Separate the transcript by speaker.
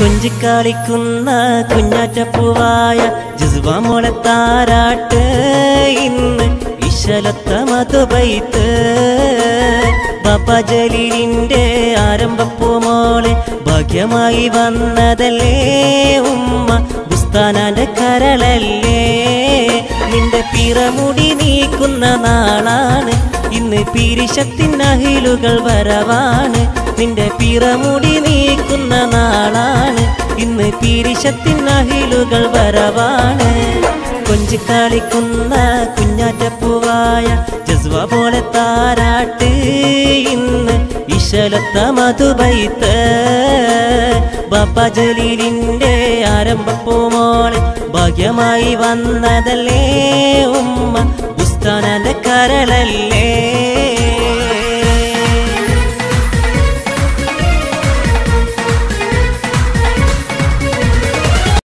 Speaker 1: കുഞ്ചിക്കളിക്കുന്ന കുഞ്ഞാറ്റപ്പൂവായ ജുസ്വ മോളെ താരാട്ട് ഇന്ന് ഇശലത്ത മധുബൈത്ത് ബാപ്പ ജലീലിന്റെ ആരംഭപ്പൂമോളെ ഭാഗ്യമായി വന്നതല്ലേ ഉമ്മ ബുസ്താനാന്റെ കരളല്ലേ നിന്റെ പിറമുടി നീക്കുന്ന നാളാണ് ഇന്ന് പീരിശത്തിനഹിലുകൾ വരവാണ് നിന്റെ പിറമുടി നീക്കുന്ന നാളാണ് ഇന്ന് പീരിശത്തിനഹിലുകൾ വരവാണ് കൊഞ്ചിക്കളിക്കുന്ന കുഞ്ഞാറ്റപ്പൂവായ ജസ്വ പോലെ താരാട്ട് ഇന്ന് ഇശലത്ത മധുബൈത്ത് ബാപ്പ ജലീലിന്റെ ആരംഭപ്പൂമോളെ ഭാഗ്യമായി വന്നതല്ലേ ഉമ്മ ബുസ്താനന്റെ കരളല്ലേ